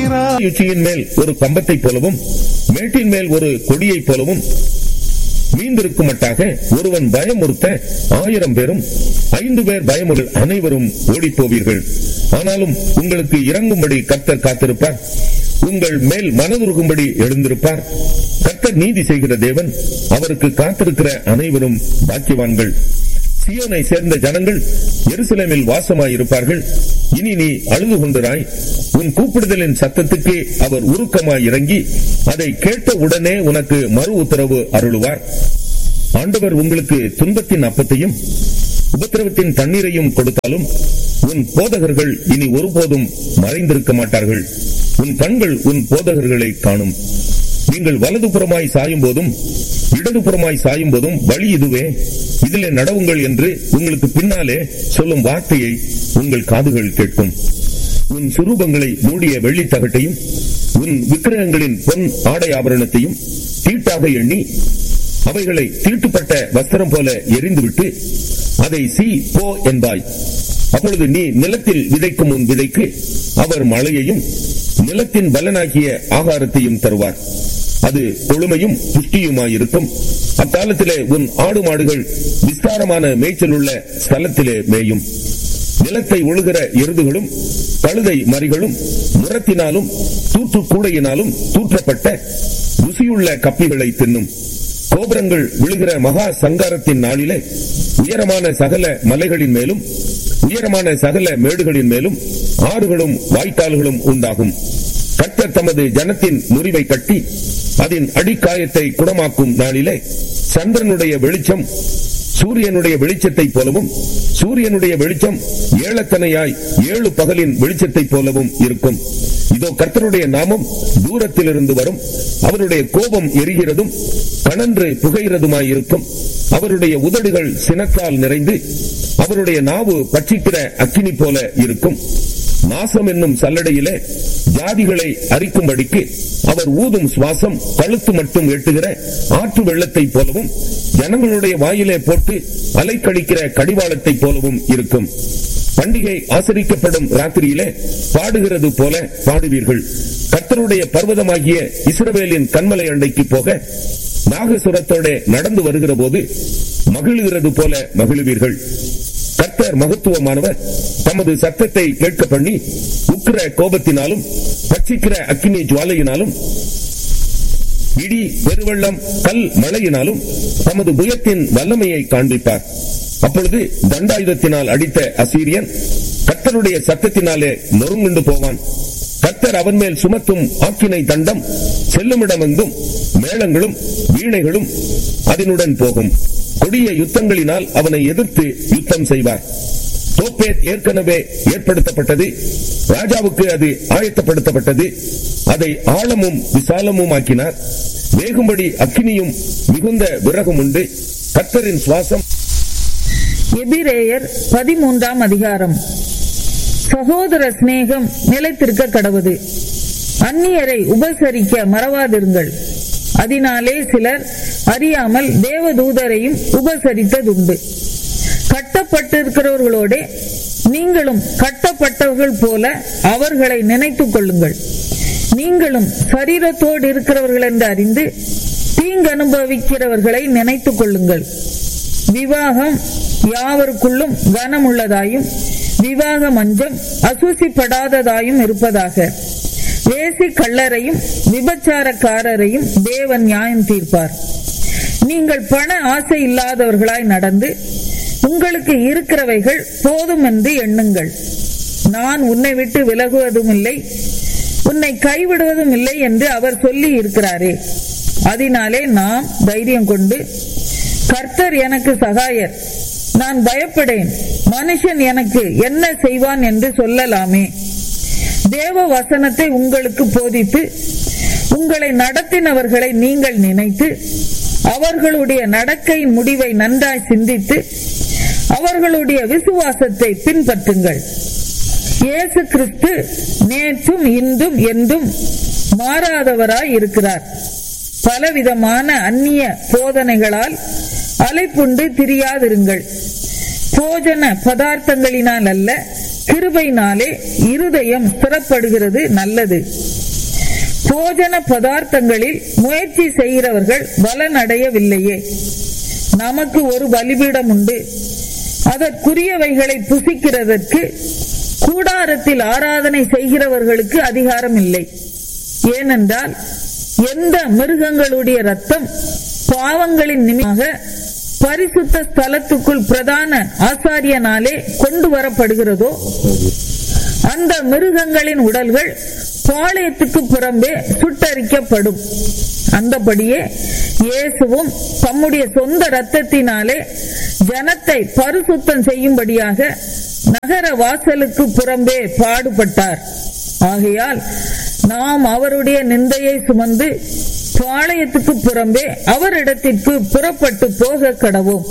இருக்கிறார் உச்சியின் மேல் ஒரு கம்பத்தை போலவும் மேட்டின் மேல் ஒரு கொடியைப் போலவும் மீந்திருக்கும் மட்டாக ஒருவன் பயமுறுத்த ஆயிரம் பேரும் ஐந்து பேர் பயமுறு அனைவரும் ஓடிப் போவீர்கள் ஆனாலும் உங்களுக்கு இறங்கும்படி கர்த்தர் காத்திருப்பார் உங்கள் மேல் மனதுருகும்படி எழுந்திருப்பார் கர்த்தர் நீதி செய்கிற தேவன் அவருக்கு காத்திருக்கிற அனைவரும் பாக்கியவான்கள் சியோனை சேர்ந்த ஜனங்கள் எருசலேமில் வாசமாயிருப்பார்கள் இனி நீ அழுது கொண்டிராய் உன் கூப்பிடுதலின் சத்தத்துக்கு அவர் உருக்கமாய் இறங்கி அதை கேட்ட உடனே உனக்கு மறு உத்தரவு அருளுவார் ஆண்டவர் உங்களுக்கு துன்பத்தின் அப்பத்தையும் உபத்திரவத்தின் தண்ணீரையும் கொடுத்தாலும் உன் போதகர்கள் இனி ஒருபோதும் மறைந்திருக்க மாட்டார்கள் உன் கண்கள் உன் போதகர்களை காணும் நீங்கள் வலதுபுறமாய் சாயும் போதும் இடதுபுறமாய் சாயும் போதும் வழி இதுவே இதிலே நடவுங்கள் என்று உங்களுக்கு பின்னாலே சொல்லும் வார்த்தையை உங்கள் காதுகள் கேட்கும் உன் சுரூபங்களை மூடிய வெள்ளித் தகட்டையும் உன் விக்கிரகங்களின் பொன் ஆடை ஆபரணத்தையும் தீட்டாக எண்ணி அவைகளை தீட்டுப்பட்ட வஸ்திரம் போல எரிந்துவிட்டு அதை சீ போ என்பாய் அப்பொழுது நீ நிலத்தில் விதைக்கும் உன் விதைக்கு அவர் மழையையும் நிலத்தின் பலனாகிய ஆகாரத்தையும் தருவார் அது கொழுமையும் புஷ்டியுமாயிருக்கும் அக்காலத்திலே உன் ஆடு மாடுகள் விஸ்தாரமான மேய்ச்சல் உள்ள ஸ்தலத்திலே மேயும் நிலத்தை ஒழுகிற எருதுகளும் கழுதை மறிகளும் முரத்தினாலும் தூற்று கூடையினாலும் தூற்றப்பட்ட ருசியுள்ள கப்பிகளை தின்னும் கோபுரங்கள் விழுகிற மகா சங்காரத்தின் நாளிலே உயரமான சகல மலைகளின் மேலும் உயரமான சகல மேடுகளின் மேலும் ஆறுகளும் வாய்க்கால்களும் உண்டாகும் கர்த்தர் தமது ஜனத்தின் முறிவை கட்டி அதன் அடிக்காயத்தை குணமாக்கும் நாளிலே சந்திரனுடைய வெளிச்சம் சூரியனுடைய வெளிச்சத்தைப் போலவும் சூரியனுடைய வெளிச்சம் ஏழத்தனையாய் ஏழு பகலின் வெளிச்சத்தைப் போலவும் இருக்கும் இதோ கர்த்தருடைய நாமம் தூரத்திலிருந்து வரும் அவருடைய கோபம் எரிகிறதும் கணன்று புகைகிறதுமாயிருக்கும் அவருடைய உதடுகள் சினத்தால் நிறைந்து அவருடைய நாவு பட்சிக்கிற அக்கினி போல இருக்கும் நாசம் என்னும் சல்லடையிலே ஜாதிகளை அரிக்கும்படிக்கு அவர் ஊதும் சுவாசம் கழுத்து மட்டும் எட்டுகிற ஆற்று வெள்ளத்தைப் போலவும் ஜனங்களுடைய வாயிலே போட்டு அலைக்கழிக்கிற கடிவாளத்தைப் போலவும் இருக்கும் பண்டிகை ஆசரிக்கப்படும் ராத்திரியிலே பாடுகிறது போல பாடுவீர்கள் கர்த்தருடைய பர்வதமாகிய இஸ்ரவேலின் கண்மலை அண்டைக்கு போக நாகசுரத்தோட நடந்து வருகிற போது மகிழுகிறது போல மகிழுவீர்கள் கர்த்தர் மகத்துவமானவர் தமது சத்தத்தை கேட்க பண்ணி உக்கிர கோபத்தினாலும் பட்சிக்கிற அக்கினி ஜுவாலையினாலும் இடி பெருவெள்ளம் கல் மழையினாலும் தமது புயத்தின் வல்லமையை காண்பிப்பார் அப்பொழுது தண்டாயுதத்தினால் அடித்த அசீரியன் கர்த்தருடைய சத்தத்தினாலே நொறுங்குண்டு போவான் கர்த்தர் அவன் மேல் சுமத்தும் ஆக்கினை தண்டம் செல்லுமிடமெங்கும் மேளங்களும் வீணைகளும் அதனுடன் போகும் கொடிய யுத்தங்களினால் அவனை எதிர்த்து யுத்தம் செய்வார் தோப்பேத் ஏற்கனவே ஏற்படுத்தப்பட்டது ராஜாவுக்கு அது ஆயத்தப்படுத்தப்பட்டது அதை ஆழமும் விசாலமும் ஆக்கினார் வேகும்படி அக்கினியும் மிகுந்த விறகும் உண்டு கர்த்தரின் சுவாசம் எபிரேயர் பதிமூன்றாம் அதிகாரம் சகோதர சிநேகம் நிலைத்திருக்க கடவுது அந்நியரை உபசரிக்க மறவாதிருங்கள் அதனாலே சிலர் அறியாமல் தேவதூதரையும் உபசரித்ததுண்டு கட்டப்பட்டிருக்கிறவர்களோட நீங்களும் கட்டப்பட்டவர்கள் போல அவர்களை நினைத்துக் கொள்ளுங்கள் நீங்களும் சரீரத்தோடு இருக்கிறவர்கள் என்று அறிந்து தீங்கு அனுபவிக்கிறவர்களை நினைத்துக் கொள்ளுங்கள் விவாகம் யாவருக்குள்ளும் கனமுள்ளதாயும் விவாக மஞ்சம் அசூசிப்படாததாயும் இருப்பதாக வேசி கள்ளரையும் விபச்சாரக்காரரையும் தேவன் நியாயம் தீர்ப்பார் நீங்கள் பண ஆசை இல்லாதவர்களாய் நடந்து உங்களுக்கு இருக்கிறவைகள் போதும் என்று எண்ணுங்கள் நான் உன்னை விட்டு விலகுவதும் இல்லை உன்னை கைவிடுவதும் இல்லை என்று அவர் சொல்லி இருக்கிறாரே அதனாலே நாம் தைரியம் கொண்டு கர்த்தர் எனக்கு சகாயர் நான் பயப்படேன் மனுஷன் எனக்கு என்ன செய்வான் என்று சொல்லலாமே தேவ வசனத்தை உங்களுக்கு போதித்து உங்களை நடத்தினவர்களை நீங்கள் நினைத்து அவர்களுடைய நடக்கையின் முடிவை நன்றாய் சிந்தித்து அவர்களுடைய விசுவாசத்தை பின்பற்றுங்கள் இயேசு கிறிஸ்து நேற்றும் இன்றும் என்றும் மாறாதவராய் இருக்கிறார் பலவிதமான அந்நிய போதனைகளால் அலைப்புண்டு திரியாதிருங்கள் போஜன பதார்த்தங்களினால் அல்ல கிருபையினாலே இருதயம் ஸ்திரப்படுகிறது நல்லது போஜன பதார்த்தங்களில் முயற்சி செய்கிறவர்கள் பலனடையவில்லையே நமக்கு ஒரு பலிபீடம் உண்டு அதற்குரியவைகளை புசிக்கிறதற்கு கூடாரத்தில் ஆராதனை செய்கிறவர்களுக்கு அதிகாரம் இல்லை ஏனென்றால் எந்த மிருகங்களுடைய ரத்தம் பாவங்களின் நிமித்தமாக பரிசுத்த ஸ்தலத்துக்குள் பிரதான ஆசாரியனாலே கொண்டு வரப்படுகிறதோ அந்த மிருகங்களின் உடல்கள் பாளையத்துக்கு புறம்பே சுட்டரிக்கப்படும் அந்தபடியே இயேசுவும் தம்முடைய சொந்த இரத்தத்தினாலே ஜனத்தை பரிசுத்தம் செய்யும்படியாக நகர வாசலுக்கு புறம்பே பாடுபட்டார் ஆகையால் நாம் அவருடைய நிந்தையை சுமந்து பாளையத்துக்கு புறம்பே அவரிடத்திற்கு புறப்பட்டு போக கடவோம்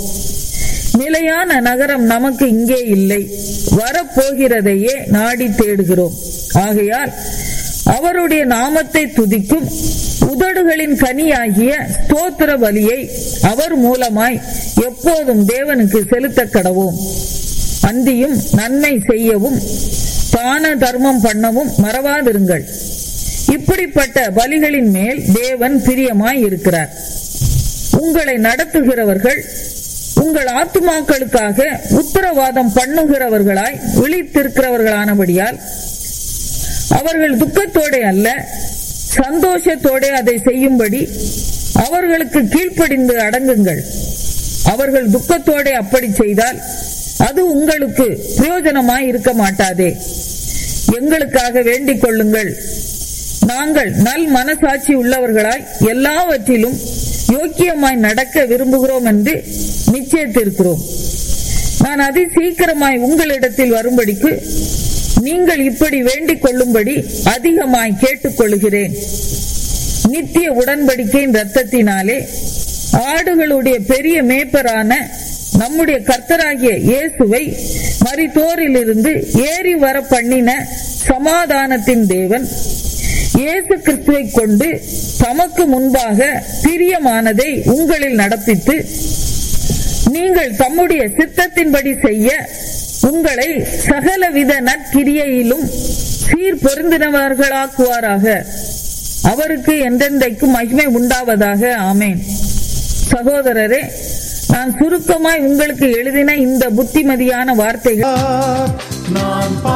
நிலையான நகரம் நமக்கு இங்கே இல்லை வரப்போகிறதையே நாடி தேடுகிறோம் ஆகையால் அவருடைய நாமத்தை துதிக்கும் உதடுகளின் கனியாகிய ஸ்தோத்திர பலியை அவர் மூலமாய் எப்போதும் தேவனுக்கு செலுத்த கடவோம் அந்தியும் நன்மை செய்யவும் தான தர்மம் பண்ணவும் மறவாதிருங்கள் இப்படிப்பட்ட பலிகளின் மேல் தேவன் பிரியமாய் இருக்கிறார் உங்களை நடத்துகிறவர்கள் உங்கள் ஆத்துமாக்களுக்காக உத்தரவாதம் பண்ணுகிறவர்களாய் விழித்திருக்கிறவர்களானபடியால் அவர்கள் துக்கத்தோட அல்ல சந்தோஷத்தோட அதை செய்யும்படி அவர்களுக்கு கீழ்ப்படிந்து அடங்குங்கள் அவர்கள் துக்கத்தோட அப்படி செய்தால் அது உங்களுக்கு பிரயோஜனமாய் இருக்க மாட்டாதே எங்களுக்காக வேண்டிக் கொள்ளுங்கள் நாங்கள் நல் மனசாட்சி உள்ளவர்களாய் எல்லாவற்றிலும் யோக்கியமாய் நடக்க விரும்புகிறோம் என்று நிச்சயித்திருக்கிறோம் நான் அதி சீக்கிரமாய் உங்களிடத்தில் வரும்படிக்கு நீங்கள் இப்படி வேண்டிக் கொள்ளும்படி அதிகமாய் கேட்டுக்கொள்கிறேன் நித்திய உடன்படிக்கையின் ரத்தத்தினாலே ஆடுகளுடைய பெரிய மேய்ப்பரான நம்முடைய கர்த்தராகிய இயேசுவை மரித்தோரிலிருந்து ஏறி வர பண்ணின சமாதானத்தின் தேவன் இயேசு கிறிஸ்துவை கொண்டு தமக்கு முன்பாக பிரியமானதை உங்களில் நடப்பித்து நீங்கள் தம்முடைய சித்தத்தின்படி செய்ய உங்களை சகலவித நற்கிரியையிலும் சீர் பொருந்தினவர்களாக்குவாராக அவருக்கு என்றென்றைக்கும் மகிமை உண்டாவதாக ஆமேன் சகோதரரே நான் சுருக்கமாய் உங்களுக்கு எழுதின இந்த புத்திமதியான வார்த்தைகள் நான் பா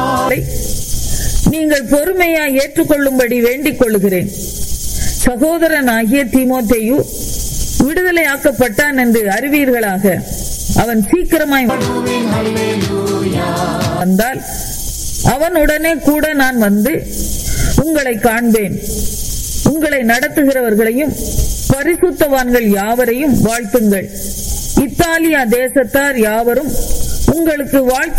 நீங்கள் பொறுமையாய் ஏற்றுக்கொள்ளும்படி வேண்டிக் கொள்ளுகிறேன் சகோதரனாகிய தீமோத்தேயு விடுதலையாக்கப்பட்டான் என்று அறிவீர்களாக அவன் சீக்கிரமாய் வந்தால் அவனுடனே கூட நான் வந்து உங்களை காண்பேன் உங்களை நடத்துகிறவர்களையும் பரிசுத்தவான்கள் யாவரையும் வாழ்த்துங்கள் இத்தாலியா தேசத்தார் யாவரும் உங்களுக்கு வாழ்த்து